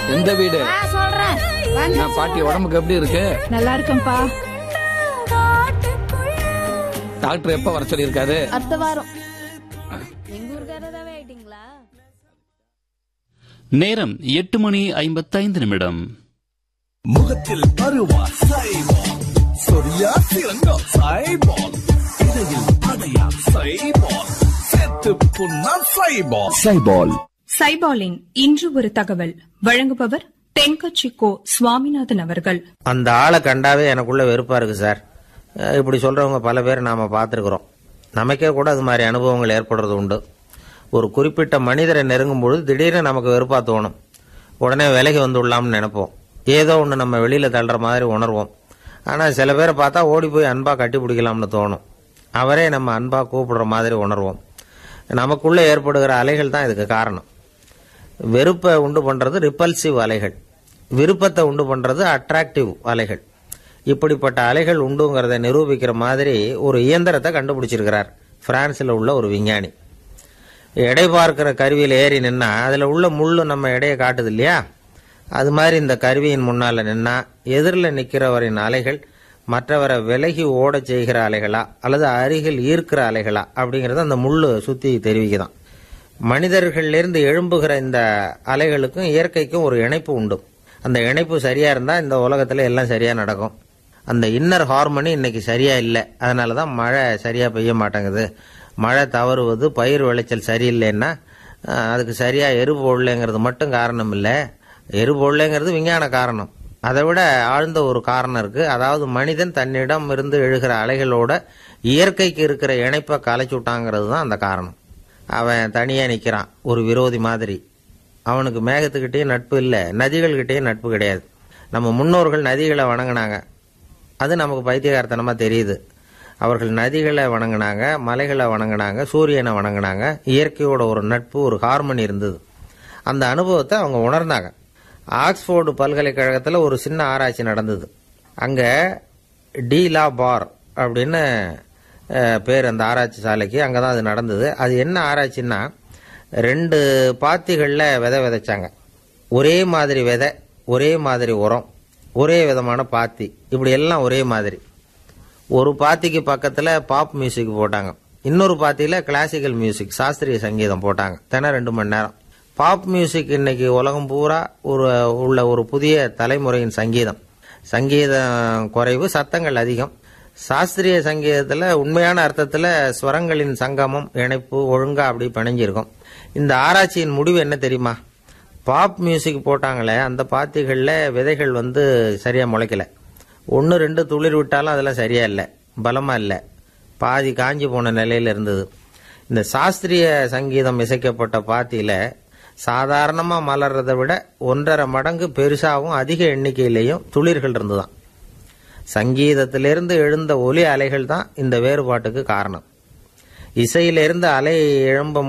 எந்த வீடு ஆ, சொல்றேன் வந்து நான் பாட்டி உடம்புக்கு எப்படி இருக்கு நல்லா இருக்கேன்ப்பா டாக்டர் எப்ப வர சொல்லியிருக்காரு அடுத்த வாரம் எங்க ஊருக்காரதாவே ஆயிட்டீங்களா நேரம் எட்டு மணி ஐம்பத்தைந்து நிமிடம் முகத்தில் பருவா சைபால் சொரியா சிறங்கோ சைபால் இடையில் படையா சைபால் செத்து புண்ணா சைபால் சைபால் சைபாலின் இன்று ஒரு தகவல் வழங்குபவர் தென்கட்சி கோ சுவாமிநாதன் அவர்கள் அந்த ஆளை கண்டாவே எனக்குள்ள வெறுப்பா இருக்கு சார் அஹ் இப்படி சொல்றவங்க பல பேர் நாம பார்த்துருக்குறோம் நமக்கே கூட அது மாதிரி அனுபவங்கள் ஏற்படுறது உண்டு ஒரு குறிப்பிட்ட மனிதரை நெருங்கும் பொழுது திடீர்னு நமக்கு வெறுப்பா தோணும் உடனே விலகி வந்துடலாம்னு நினைப்போம் ஏதோ ஒன்று நம்ம வெளியில தள்ளுற மாதிரி உணர்வோம் ஆனால் சில பேரை பார்த்தா ஓடி போய் அன்பா கட்டி பிடிக்கலாம்னு தோணும் அவரே நம்ம அன்பா கூப்பிடுற மாதிரி உணர்வோம் நமக்குள்ள ஏற்படுகிற அலைகள் தான் இதுக்கு காரணம் வெறுப்பை உண்டு பண்றது ரிப்பல்சிவ் அலைகள் விருப்பத்தை உண்டு பண்றது அட்ராக்டிவ் அலைகள் இப்படிப்பட்ட அலைகள் உண்டுங்கிறத நிரூபிக்கிற மாதிரி ஒரு இயந்திரத்தை கண்டுபிடிச்சிருக்கிறார் பிரான்சில் உள்ள ஒரு விஞ்ஞானி எடை பார்க்கிற கருவியில் ஏறி நின்னா அதில் உள்ள முள்ளு நம்ம எடையை காட்டுது இல்லையா அது மாதிரி இந்த கருவியின் முன்னால் நின்னா எதிரில் நிற்கிறவரின் அலைகள் மற்றவரை விலகி ஓடச் செய்கிற அலைகளா அல்லது அருகில் ஈர்க்கிற அலைகளா அப்படிங்கிறத அந்த முள்ளு சுற்றி தெரிவிக்குதான் மனிதர்களிலிருந்து எழும்புகிற இந்த அலைகளுக்கும் இயற்கைக்கும் ஒரு இணைப்பு உண்டு அந்த இணைப்பு சரியா இருந்தா இந்த உலகத்துல எல்லாம் சரியா நடக்கும் அந்த இன்னர் ஹார்மனி இன்னைக்கு சரியா இல்லை அதனால தான் மழை சரியா பெய்ய மாட்டேங்குது மழை தவறுவது பயிர் விளைச்சல் சரியில்லைன்னா அஹ், அதுக்கு சரியா எரு போடலைங்கிறது மட்டும் காரணம் இல்லை எரு போடலைங்கிறது விஞ்ஞான காரணம் அதை விட ஆழ்ந்த ஒரு காரணம் இருக்கு அதாவது மனிதன் தன்னிடம் இருந்து எழுகிற அலைகளோட இயற்கைக்கு இருக்கிற இணைப்பை கலைச்சு விட்டாங்கிறது தான் அந்த காரணம் அவன் தனியா நிக்கிறான் ஒரு விரோதி மாதிரி அவனுக்கு மேகத்துக்கிட்டேயும் நட்பு இல்லை நதிகள்கிட்டயும் நட்பு கிடையாது நம்ம முன்னோர்கள் நதிகளை வணங்கினாங்க அது நமக்கு பைத்தியகாரத்தனமா தெரியுது அவர்கள் நதிகளை வணங்கினாங்க மலைகளை வணங்கினாங்க சூரியனை வணங்கினாங்க இயற்கையோட ஒரு நட்பு ஒரு ஹார்மனி இருந்தது அந்த அனுபவத்தை அவங்க உணர்ந்தாங்க ஆக்ஸ்போர்டு பல்கலைக்கழகத்தில் ஒரு சின்ன ஆராய்ச்சி நடந்தது அங்கே டி லா பார் அப்படின்னு அஹ், பேர் அந்த ஆராய்ச்சி சாலைக்கு அங்கே தான் அது நடந்தது அது என்ன ஆராய்ச்சின்னா ரெண்டு பாத்திகளில் விதை விதைச்சாங்க ஒரே மாதிரி விதை ஒரே மாதிரி உரம் ஒரே விதமான பாத்தி இப்படி எல்லாம் ஒரே மாதிரி ஒரு பாத்திக்கு பக்கத்தில் பாப் மியூசிக் போட்டாங்க இன்னொரு பாத்தியில் கிளாசிக்கல் மியூசிக் சாஸ்திரிய சங்கீதம் போட்டாங்க தினம் ரெண்டு மணி நேரம் பாப் மியூசிக் இன்னைக்கு உலகம் பூரா ஒரு உள்ள ஒரு புதிய தலைமுறையின் சங்கீதம் சங்கீதம் குறைவு சத்தங்கள் அதிகம் சாஸ்திரிய சங்கீதத்தில் உண்மையான அர்த்தத்தில் ஸ்வரங்களின் சங்கமம் இணைப்பு ஒழுங்கா அப்படி பிணைஞ்சிருக்கும் இந்த ஆராய்ச்சியின் முடிவு என்ன தெரியுமா பாப் மியூசிக் போட்டாங்களே அந்த பாத்திகளில் விதைகள் வந்து சரியா முளைக்கல ஒன்று ரெண்டு துளிர் விட்டாலும் அதெல்லாம் சரியா இல்லை பலமா இல்லை பாதி காஞ்சி போன நிலையில இருந்தது இந்த சாஸ்திரிய சங்கீதம் இசைக்கப்பட்ட பாத்தியில சாதாரணமா மலர்றதை விட ஒன்றரை மடங்கு பெருசாகவும் அதிக எண்ணிக்கையிலையும் துளிர்கள் இருந்துதான் சங்கீதத்திலிருந்து எழுந்த ஒலி அலைகள் தான் இந்த வேறுபாட்டுக்கு காரணம் இசையிலிருந்து அலை எழும்ப